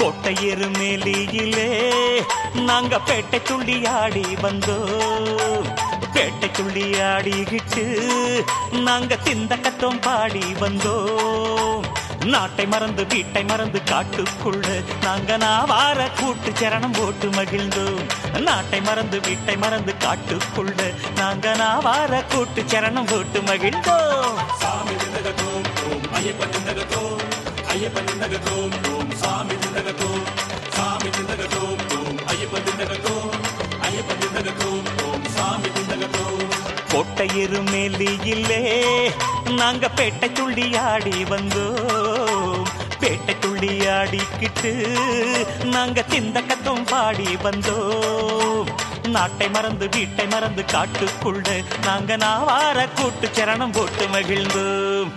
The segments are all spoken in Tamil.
கோட்டையெரு மேலியிலே நாங்க பேட்டை துள்ளி ஆடி வந்தோம் பேட்டை துள்ளி ஆடிக்கிட்டு நாங்க திந்தக்கத்தோம் பாடி வந்தோம் நாட்டை மறந்து வீட்டை மறந்து காட்டுக்குள்ள நாங்க நாவார கூட்டு சரணம் போட்டு மகிழ்ந்தோம் நாட்டை மறந்து வீட்டை மறந்து காட்டுக்குள்ள நாங்க நாவார கூட்டு சரணம் போட்டு மகிழ்ந்தோம் சாமி திந்தகத்தோம் ஓம் ஐயப்பன் திந்தகத்தோம் ஐயப்பன் திந்தகத்தோம் ஓம் சாமி திந்தகத்தோம் சாமி திந்தகத்தோம் ஓம் ஐயப்பன் திந்தகத்தோம் ஐயப்பன் திந்தகத்தோம் ஓம் சாமி திந்தகத்தோம் கோட்டையெரு மேலியிலே நாங்க பேட்டை துள்ளி ஆடி வந்தோம் பேட்டை துள்ளி ஆடிக்கிட்டு நாங்க திந்தக்கத்தோம் பாடி வந்தோம் நாட்டை மறந்து வீட்டை மறந்து காட்டுக்குள்ள நாங்க நாவார கூட்டு சரணம் போட்டு மகிழ்ந்தோம்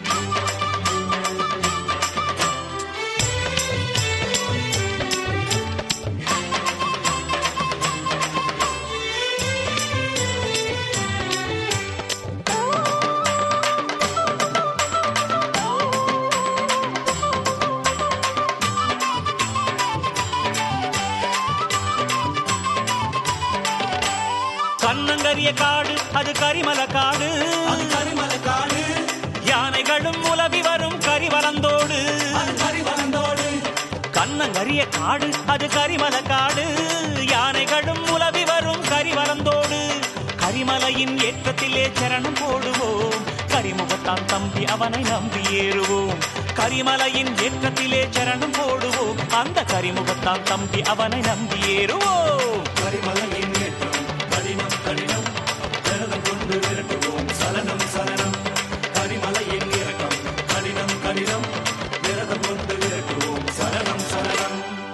கண்ணங்கரிய காடு அது கரிமல காடு அது கரிமலை காடு யானைகளும் உலவி வரும் கரிவலந்தோடு அது கரிவலந்தோடு கண்ணங்கரிய காடு அது கரிமல காடு யானைகளும் உலவி வரும் கரிவலந்தோடு கரிமலையின் ஏற்றத்திலே சரணம் போடுவோம் கரிமுகத்தான் தம்பி அவனை நம்பி ஏறுவோம் கரிமலையின் ஏற்றத்திலே சரணம் போடுவோம் அந்த கரிமுகத்தான் தம்பி அவனை நம்பி ஏறுவோம் கரிமலையின் ஏற்றம் கடினம் கடினம் விரதம் கொண்டு விரட்டுவோம் சலனம் சலனம் கரிமலையின் இறக்கம் கடினம் கடினம் விரதம் கொண்டு விரட்டுவோம் சலனம் சலனம்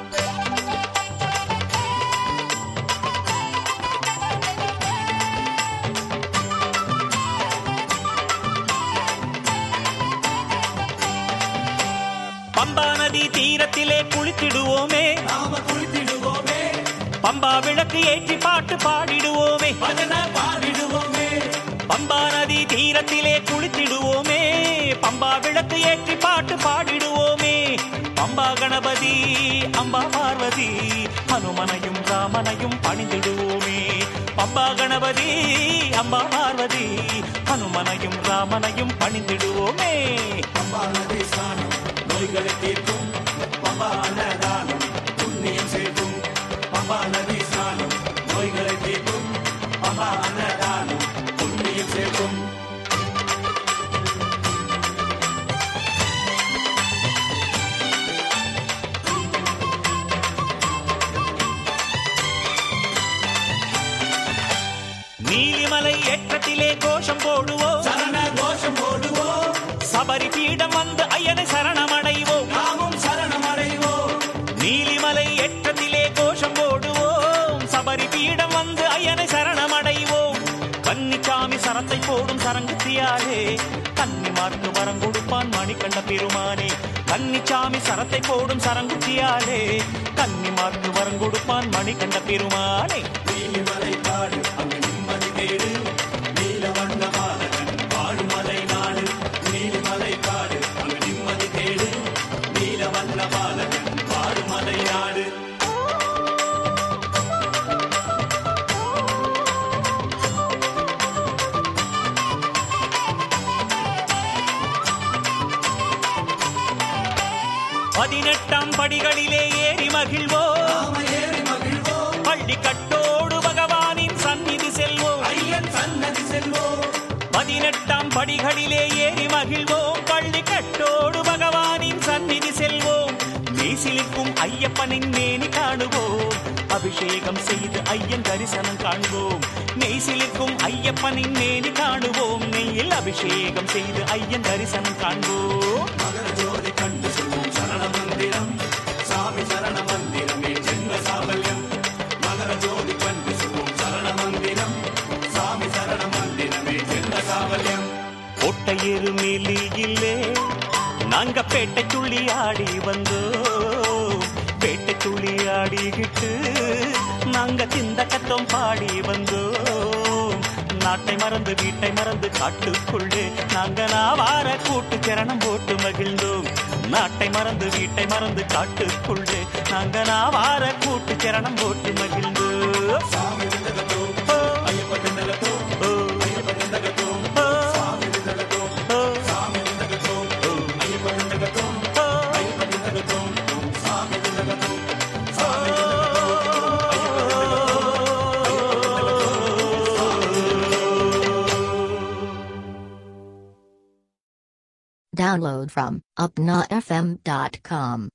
பம்பா நதி தீரத்திலே குளித்திடுவோமே நாம குளித்திடுவோமே பம்பா விளக்கு ஏற்றி பாட்டு பாடிடுவோமே பஜனை பாடிடுவோமே பம்பா நதி தீரத்திலே குளித்திடுவோமே பம்பா விளக்கு ஏற்றி பாட்டு பாடிடுவோமே பம்பா கணபதி அம்பா பார்வதி ஹனுமனையும் ராமனையும் பணிந்திடுவோமே பம்பா கணபதி அம்பா பார்வதி ஹனுமனையும் ராமனையும் பணிந்திடுவோமே பம்பா நதி ஸ்நானம் நோய்களை தீர்க்கும் பம்பா அன்னதானம் புண்ணியம் சேர்க்கும் பம்பா நதி ஸ்நானம் நோய்களை தீர்க்கும் பம்பா அன்னதானம் புண்ணியம் சேர்க்கும் நீலிமலை ஏற்றத்திலே கோஷம் போடுவோம் சரண கோஷம் போடுவோம் சபரி பீடம் வந்து ஐயனை சரணமடைவோம் நாமும் சரணம் அடைவோம் நீலிமலை ஏற்றத்திலே கோஷம் போடுவோம் சபரி பீடம் வந்து ஐயனை சரணமடைவோம் கன்னிச்சாமி சரத்தை போடும் சரங்குத்தியாரே கன்னிமார்க்கு வரம் கொடுப்பான் மணிக்கண்ட பெருமானே கன்னிச்சாமி சரத்தை போடும் சரங்குத்தியாரே கன்னிமார்க்கு வரம் கொடுப்பான் மணிக்கண்ட பெருமானே நீலிமலை காடு அங்கு நிம்மதி தேடு நீலவண்ண பாலகன் வாழுமலை நாடு நீலிமலை காடு அங்கு நிம்மதி தேடு நீலவண்ண பாலகன் வாழுமலை நாடு பதினெட்டாம் படிகளிலே ஏறி மகிழ்வோம் நாம ஏறி மகிழ்வோம் பள்ளி கட்டோடு பகவானின் சந்நிதி செல்வோம் ஐயன் சன்னதி செல்வோம் பதினெட்டாம் படிகளிலே ஏறி மகிழ்வோம் பள்ளி கட்டோடு பகவானின் சந்நிதி செல்வோம் மேசிலிக்கும் ஐயப்பனின் மேனி காணுவோம் அபிஷேகம் செய்து ஐயன் தரிசனம் காண்போம் மெய்சிலிக்கும் ஐயப்பனின் மேனி காணுவோம் நெய்யில் அபிஷேகம் செய்து ஐயன் தரிசனம் காண்போம் மகர ஜோதி கண்டு சொல்லும் சரண மந்திரம் சாமி சரண மந்திரமே ஜென்ம சாபல்யம் மகர ஜோதி கண்டு சொல்லும் சரண மந்திரம் சாமி சரண மந்திரமே ஜென்ம சாபல்யம் ஒட்டையேறு மேலியிலே நாங்க பேட்டை துள்ளி ஆடி வந்தோம் பேட்டை துள்ளி ஆடிக்கிட்டு நாங்க திந்தக்கத்தம் பாடி வந்தோம் நாட்டை மறந்து வீட்டை மறந்து காட்டுக்குள்ளே நாங்க நாவார கூட்டு சரணம் போட்டு மகிழ்ந்தோம் நாட்டை மறந்து வீட்டை மறந்து காட்டுக்குள்ளே நாங்க நாவார கூட்டு சரணம் போட்டு மகிழ்ந்து சாமி திண்டகத்தோ ஓ, ஐயப்ப திண்டகத்தோ ஓ, ஐயப்ப திண்டகத்தோ ஓ, சாமி திண்டகத்தோ ஓ, சாமி திண்டகத்தோ ஐயப்ப திண்டகத்தோ ஓ. ஐயப்ப திண்டகத்தோ சாமி திண்டகத்தோ Download from upnafm.com.